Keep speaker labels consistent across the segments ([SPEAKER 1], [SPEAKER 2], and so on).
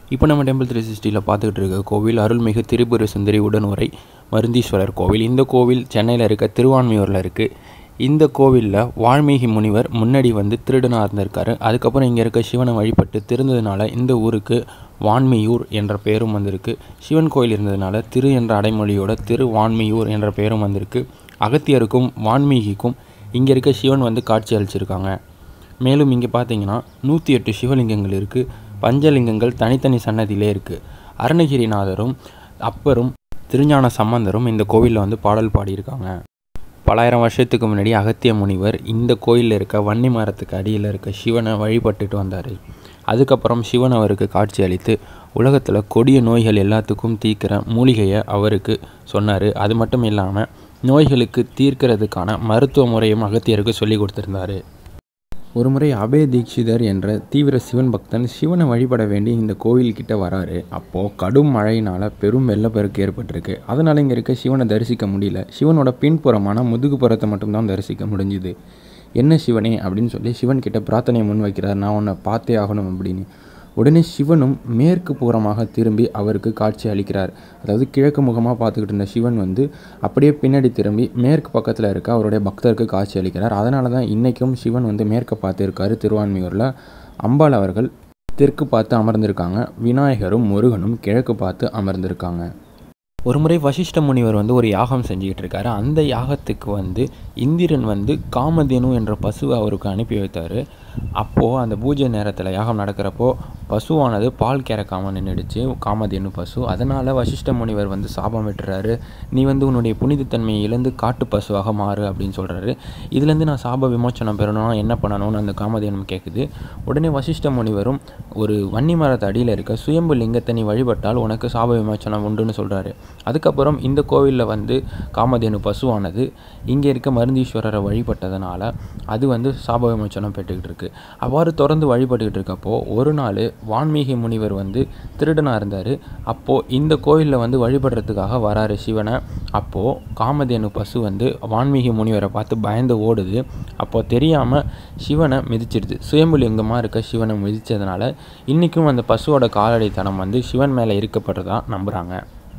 [SPEAKER 1] இப்போ நம்ம temple three சிக்ஸ்டியில் பார்த்துக்கிட்டு இருக்க கோவில் அருள்மிகு திரிபுர சுந்தரி உடனுரை மருந்தீஸ்வரர் கோவில் இந்த கோவில் சென்னையில் இருக்க திருவான்மியூரில் இருக்குது இந்த கோவிலில் வால்மீகி முனிவர் முன்னாடி வந்து திருடனாக இருந்திருக்காரு அதுக்கப்புறம் இங்கே இருக்க சிவனை வழிபட்டு திருந்ததுனால இந்த ஊருக்கு வான்மியூர் என்ற பெயரும் வந்திருக்கு சிவன் கோயில் இருந்ததுனால திரு என்ற அடைமொழியோட திரு வான்மியூர் என்ற பெயரும் வந்திருக்கு அகத்தியருக்கும் வான்மீகிக்கும் இங்கே இருக்க சிவன் வந்து காட்சி அளிச்சிருக்காங்க மேலும் இங்கே பார்த்தீங்கன்னா நூற்றி எட்டு சிவலிங்கங்கள் இருக்குது பஞ்சலிங்கங்கள் தனித்தனி சன்னதியிலே இருக்குது அருணகிரிநாதரும் அப்பரும் திருஞான சம்பந்தரும் இந்த கோவிலில் வந்து பாடல் பாடியிருக்காங்க பலாயிரம் வருஷத்துக்கு முன்னாடி அகத்திய முனிவர் இந்த கோயிலில் இருக்க வன்னி மரத்துக்கு அடியில் இருக்க சிவனை வழிபட்டுட்டு வந்தார் அதுக்கப்புறம் சிவன் அவருக்கு காட்சி அளித்து உலகத்தில் கொடிய நோய்கள் எல்லாத்துக்கும் தீர்க்கிற மூலிகையை அவருக்கு சொன்னார் அது மட்டும் இல்லாமல் நோய்களுக்கு தீர்க்கிறதுக்கான மருத்துவ முறையும் அகத்தியருக்கு சொல்லி கொடுத்துருந்தாரு ஒரு முறை அபய தீட்சிதர் என்ற தீவிர சிவன் பக்தன் சிவனை வழிபட வேண்டி இந்த கோயில்கிட்ட வராரு அப்போது கடும் மழையினால் பெரும் வெள்ளப்பெருக்கு ஏற்பட்டிருக்கு அதனால் இங்கே இருக்க சிவனை தரிசிக்க முடியல சிவனோட பின்புறமான முதுகுப்புறத்தை மட்டும்தான் தரிசிக்க முடிஞ்சுது என்ன சிவனே அப்படின்னு சொல்லி சிவன் கிட்ட பிரார்த்தனையை முன் வைக்கிறார் நான் உன்னை பார்த்தே ஆகணும் அப்படின்னு உடனே சிவனும் மேற்கு புறமாக திரும்பி அவருக்கு காட்சி அளிக்கிறார் அதாவது கிழக்கு முகமாக பார்த்துக்கிட்டு இருந்த சிவன் வந்து அப்படியே பின்னாடி திரும்பி மேற்கு பக்கத்தில் இருக்க அவருடைய பக்தருக்கு காட்சி அளிக்கிறார் அதனால தான் இன்றைக்கும் சிவன் வந்து மேற்க பார்த்து இருக்காரு திருவான்மியூரில் அம்பாள் அவர்கள் தெற்கு பார்த்து அமர்ந்திருக்காங்க விநாயகரும் முருகனும் கிழக்கு பார்த்து அமர்ந்திருக்காங்க ஒரு முறை வசிஷ்ட முனிவர் வந்து ஒரு யாகம் செஞ்சுக்கிட்டு இருக்காரு அந்த யாகத்துக்கு வந்து இந்திரன் வந்து காமதேனு என்ற பசுவை அவருக்கு அனுப்பி வைத்தார் அப்போது அந்த பூஜை நேரத்தில் யாகம் நடக்கிறப்போ பசுவானது பால் கறக்காமல் நின்றுடுச்சு காமதேனு பசு அதனால் வசிஷ்ட முனிவர் வந்து சாபம் விட்டுறாரு நீ வந்து உன்னுடைய புனிதத்தன்மையை இழந்து காட்டு பசுவாக மாறு அப்படின்னு சொல்கிறாரு இதுலேருந்து நான் சாப விமோச்சனம் பெறணும்னா என்ன பண்ணணும்னு அந்த காமதேனு கேட்குது உடனே வசிஷ்ட முனிவரும் ஒரு வன்னி மரத்து அடியில் இருக்க சுயம்பு லிங்கத்தை நீ வழிபட்டால் உனக்கு சாப விமோச்சனம் உண்டுன்னு சொல்கிறாரு அதுக்கப்புறம் இந்த கோவிலில் வந்து காமதேனு பசுவானது இங்கே இருக்க மருந்தீஸ்வரரை வழிபட்டதுனால அது வந்து சாப விமோச்சனம் பெற்றுக்கிட்டு இருக்கு அவ்வாறு தொடர்ந்து வழிபட்டுக்கிட்டு இருக்கப்போ ஒரு நாள் வான்மீகி முனிவர் வந்து திருடனாக இருந்தார் அப்போது இந்த கோயிலில் வந்து வழிபடுறதுக்காக வராரு சிவனை அப்போது காமதேனு பசு வந்து வான்மீகி முனிவரை பார்த்து பயந்து ஓடுது அப்போது தெரியாமல் சிவனை மிதிச்சிடுது சுயம்புலிங்கமாக இருக்க சிவனை மிதித்ததுனால இன்றைக்கும் அந்த பசுவோட காலடி தனம் வந்து சிவன் மேலே இருக்கப்படுறதா நம்புகிறாங்க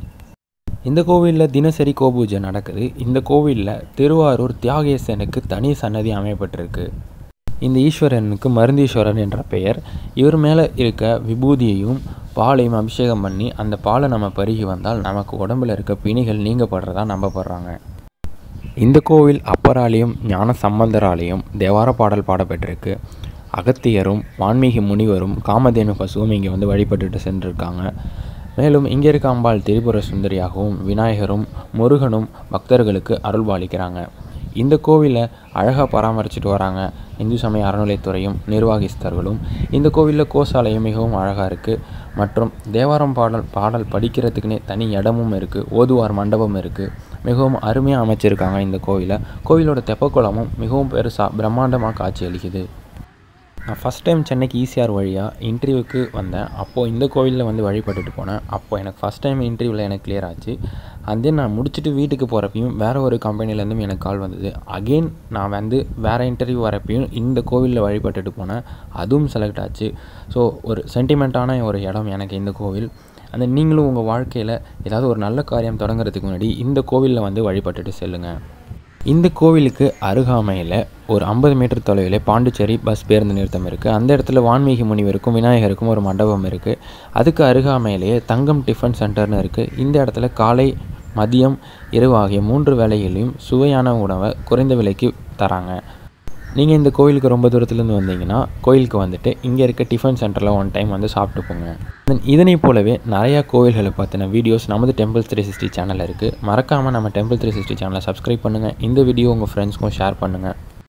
[SPEAKER 1] இந்த கோவிலில் தினசரி கோபூஜை நடக்குது இந்த கோவிலில் திருவாரூர் தியாகேசனுக்கு தனி சன்னதி அமையப்பட்டிருக்கு இந்த ஈஸ்வரனுக்கு மருந்தீஸ்வரன் என்ற பெயர் இவர் மேலே இருக்க விபூதியையும் பாலையும் அபிஷேகம் பண்ணி அந்த பாலை நம்ம பருகி வந்தால் நமக்கு உடம்புல இருக்க பிணிகள் நீங்கப்படுறதா நம்பப்படுறாங்க இந்த கோவில் அப்பராலையும் ஞான சம்பந்தராலையும் தேவார பாடல் பாடப்பட்டிருக்கு அகத்தியரும் வான்மீகி முனிவரும் காமதேனு பசுவும் இங்கே வந்து வழிபட்டுட்டு சென்றிருக்காங்க மேலும் இங்கே இருக்க அம்பாள் திரிபுர சுந்தரியாகவும் விநாயகரும் முருகனும் பக்தர்களுக்கு அருள்பாலிக்கிறாங்க இந்த கோவிலை அழகாக பராமரிச்சுட்டு வராங்க இந்து சமய அறநிலைத்துறையும் நிர்வாகிஸ்தர்களும் இந்த கோவிலில் கோசாலையும் மிகவும் அழகாக இருக்குது மற்றும் தேவாரம் பாடல் பாடல் படிக்கிறதுக்குனே தனி இடமும் இருக்குது ஓதுவார் மண்டபம் இருக்குது மிகவும் அருமையாக அமைச்சிருக்காங்க இந்த கோவிலை கோவிலோட தெப்பக்குளமும் மிகவும் பெருசாக பிரம்மாண்டமாக காட்சி அளிக்குது நான் ஃபஸ்ட் டைம் சென்னைக்கு ஈசிஆர் வழியாக இன்டர்வியூக்கு வந்தேன் அப்போது இந்த கோவிலில் வந்து வழிபட்டுட்டு போனேன் அப்போது எனக்கு ஃபஸ்ட் டைம் இன்டர்வியூவில் எனக்கு கிளியர் ஆச்சு அண்ட் தென் நான் முடிச்சுட்டு வீட்டுக்கு போகிறப்பையும் வேறு ஒரு கம்பெனிலேருந்தும் எனக்கு கால் வந்தது அகெயின் நான் வந்து வேறு இன்டர்வியூ வரப்பையும் இந்த கோவிலில் வழிபட்டுட்டு போனேன் அதுவும் செலக்ட் ஆச்சு ஸோ ஒரு சென்டிமெண்ட்டான ஒரு இடம் எனக்கு இந்த கோவில் அந்த நீங்களும் உங்கள் வாழ்க்கையில் ஏதாவது ஒரு நல்ல காரியம் தொடங்குறதுக்கு முன்னாடி இந்த கோவிலில் வந்து வழிபட்டுட்டு செல்லுங்கள் இந்த கோவிலுக்கு அருகாமையில் ஒரு ஐம்பது மீட்டர் தொலைவில் பாண்டிச்சேரி பஸ் பேருந்து நிறுத்தம் இருக்குது அந்த இடத்துல வான்மீகி முனிவருக்கும் விநாயகருக்கும் ஒரு மண்டபம் இருக்குது அதுக்கு அருகாமையிலேயே தங்கம் டிஃபன் சென்டர்னு இருக்குது இந்த இடத்துல காலை மதியம் இரவு ஆகிய மூன்று வேளைகளிலும் சுவையான உணவை குறைந்த விலைக்கு தராங்க நீங்கள் இந்த கோயிலுக்கு ரொம்ப தூரத்துலேருந்து வந்தீங்கன்னா கோயிலுக்கு வந்துட்டு இங்கே இருக்க டிஃபன் சென்டரில் ஒன் டைம் வந்து சாப்பிட்டு போங்க தென் இதனை போலவே நிறையா கோவில்களை பற்றின வீடியோஸ் நமது டெம்பிள் த்ரீ சிக்ஸ்டி சேனலில் இருக்குது மறக்காமல் நம்ம டெம்பிள் த்ரீ சிக்ஸ்டி சேனலை சப்ஸ்கிரைப் பண்ணுங்கள் இந்த வீடியோ உங்கள் ஃப்ரெண்ட்ஸ்க்கும் ஷேர் பண்ணுங்கள்